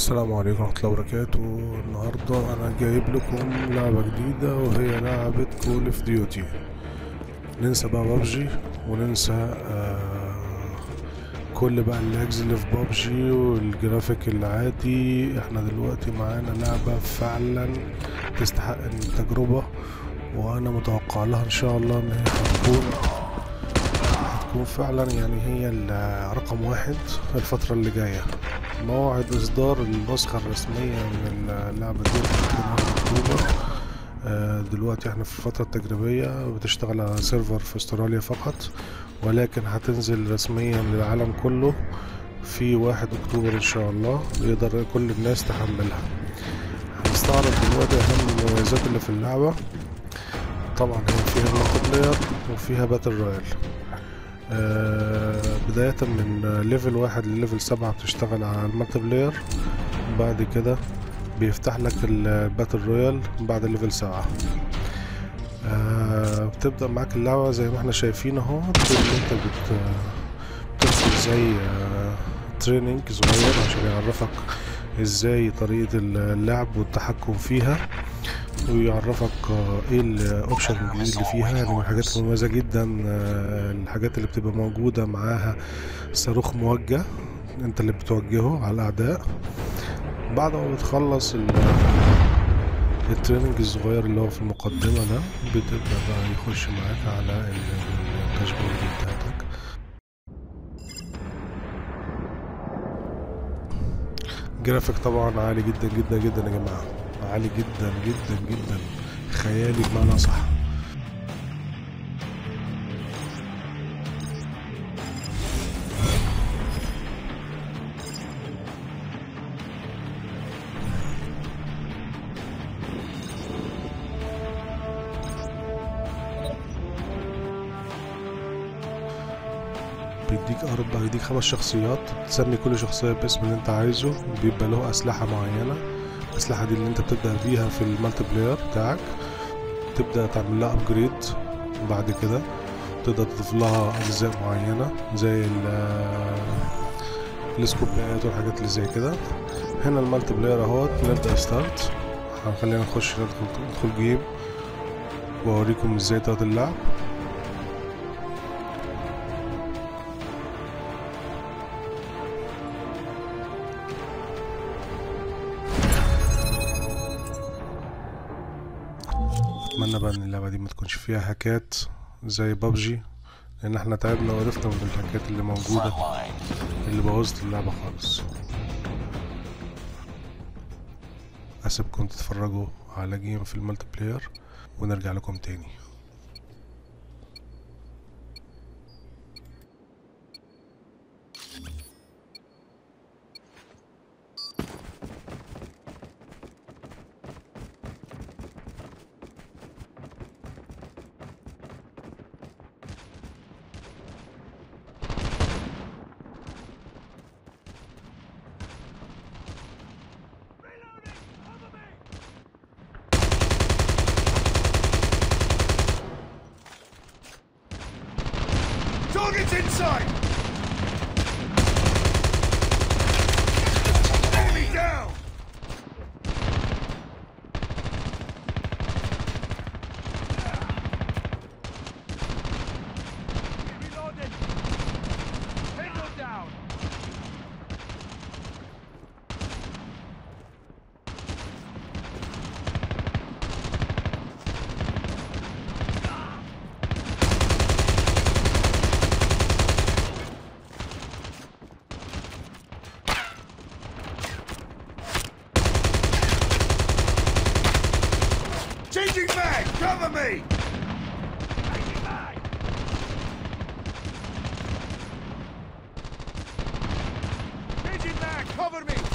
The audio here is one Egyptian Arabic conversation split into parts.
السلام عليكم ورحمة الله وبركاته النهاردة أنا جايب لكم لعبة جديدة وهي لعبة كول اوف ديوتي ننسى بقى بابجي وننسى آه كل بقى اللاجز اللي في بابجي والجرافيك العادي احنا دلوقتي معانا لعبة فعلا تستحق التجربة وأنا متوقع لها إن شاء الله إن هي هتكون هتكون فعلا يعني هي ال- رقم واحد في الفترة اللي جاية موعد إصدار النسخة الرسمية من اللعبة دي هتكون 1 أكتوبر آه، دلوقتي احنا في الفترة التجريبية بتشتغل على سيرفر في استراليا فقط ولكن هتنزل رسميا للعالم كله في واحد أكتوبر إن شاء الله يقدر كل الناس تحملها هنستعرض دلوقتي أهم المميزات اللي في اللعبة طبعا هي فيها مالتي بلاير وفيها باتل رويال آه، بداية من ليفل واحد لليفل سبعة بتشتغل على المالتي بلاير بعد كده بيفتح لك الباتل رويال بعد ليفل سبعة آه، بتبدأ معاك اللعبة زي ما احنا شايفين اهو تقول ان انت بت بتدخل زي تريننج صغير عشان يعرفك ازاي طريقة اللعب والتحكم فيها ويعرفك آه، ايه الاوبشن الجديد اللي فيها يعني من الحاجات المميزة جدا آه، الحاجات اللي بتبقى موجودة معاها صاروخ موجه انت اللي بتوجهه على الاعداء بعد ما بتخلص ال- التريننج الصغير اللي هو في المقدمة ده بتبدأ بقى يخش معاك على ال- ال- الداشبورد بتاعتك جرافيك طبعا عالي جدا جدا جدا يا جماعة عالي جدا جدا جدا خيالي بمعنى صح بيديك أربع بيديك خمس شخصيات تسمي كل شخصية باسم اللي انت عايزه بيبقى له أسلحة معينة الأسلحة دي اللي انت بتبدأ بيها في المالتي بلاير بتاعك تبدأ تعمل لها أبجريد بعد كده تقدر تضيف لها أجزاء معينة زي ال- السكوبات والحاجات اللي زي كده هنا المالتي بلاير اهوت نبدأ ستارت هنخلينا نخش ندخل ندخل جيم واوريكم ازاي تقعد اللعب اتمنى بقى ان اللعبه دي ما تكونش فيها هاكات زي بابجي لان احنا تعبنا وقرفنا من الهاكات اللي موجوده اللي بوظت اللعبه خالص اسيبكم تتفرجوا على جيم في المالتي بلاير ونرجع لكم تاني Target's inside! Enemy down! Reloaded! Tango down! Changing mag! Cover me! Changing mag! Changing mag! Cover me!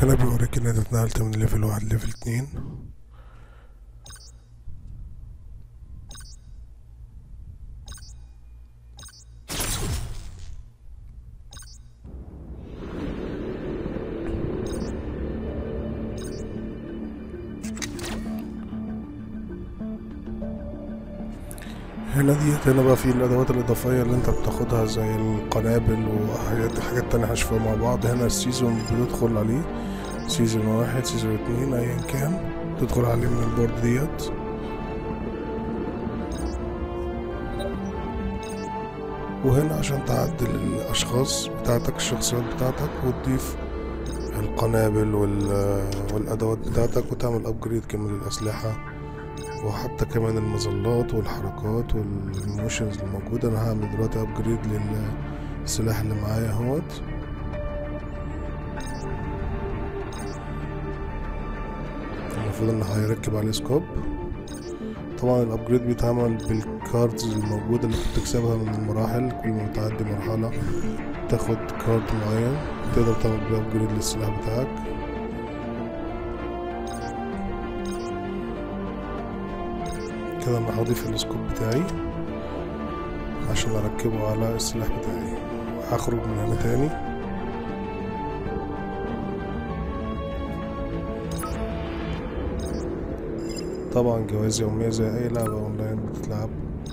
هنا بيوريك ان انت اتنقلت من ليفل واحد ليفل اتنين هنا ديت هنا بقى في الادوات الاضافيه اللي انت بتاخدها زي القنابل وحاجات حاجات تانية هنشوفها مع بعض هنا السيزون بتدخل عليه سيزون واحد سيزون اتنين ايا كان تدخل عليه من البورد ديت وهنا عشان تعدل الاشخاص بتاعتك الشخصيات بتاعتك وتضيف القنابل وال- والادوات بتاعتك وتعمل ابجريد كمان للاسلحه وحتى كمان المظلات والحركات والموشنز الموجودة أنا هعمل دلوقتي أبجريد للسلاح اللي معايا اهوت المفروض إن هيركب عليه سكوب طبعا الأبجريد بيتعمل بالكاردز الموجودة اللي بتكسبها من المراحل كل ما بتعدي مرحلة تاخد كارد معين تقدر تعمل بيه أبجريد للسلاح بتاعك كده انا هضيف السكوب بتاعي عشان اركبه على السلاح بتاعي هخرج من هنا تاني طبعا جواز يومية زي اي لعبة اونلاين بتتلعب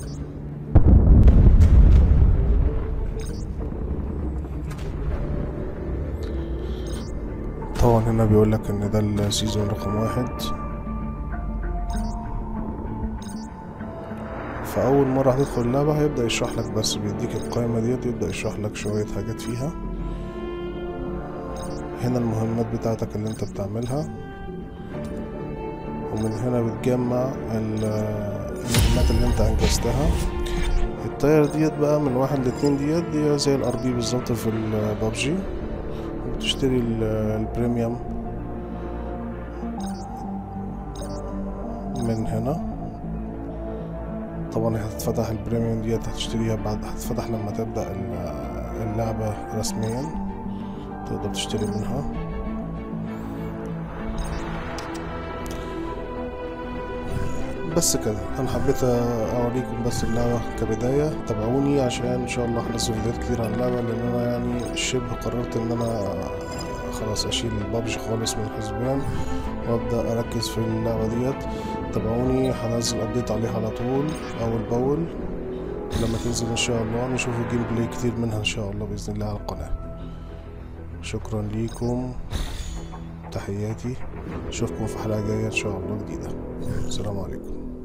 طبعا هنا بيقولك ان ده السيزون رقم واحد فأول مرة هتدخل اللعبة هيبدأ يشرح لك بس بيديك القائمة ديت يبدأ يشرح لك شوية حاجات فيها هنا المهمات بتاعتك اللي انت بتعملها ومن هنا بتجمع ال- المهمات اللي انت انجزتها الطيارة ديت بقى من واحد لاتنين ديت دي زي الار بي بالظبط في البابجي وبتشتري ال- البريميوم من هنا طبعا هتتفتح البريميوم ديت هتشتريها بعد هتتفتح لما تبدأ ال- اللعبة رسميا تقدر تشتري منها بس كده انا حبيت اوريكم بس اللعبة كبداية تابعوني عشان ان شاء الله هنزل فيديوهات كتير عن اللعبة لان انا يعني شبه قررت ان انا خلاص اشيل البابجي خالص من الحسبان وابدا اركز في اللعبة ديت تابعوني هنزل ابديت عليها على طول اول باول لما تنزل ان شاء الله نشوف جيم بلاي كتير منها ان شاء الله باذن الله على القناة شكرا ليكم تحياتي اشوفكم في حلقة جاية ان شاء الله جديدة السلام عليكم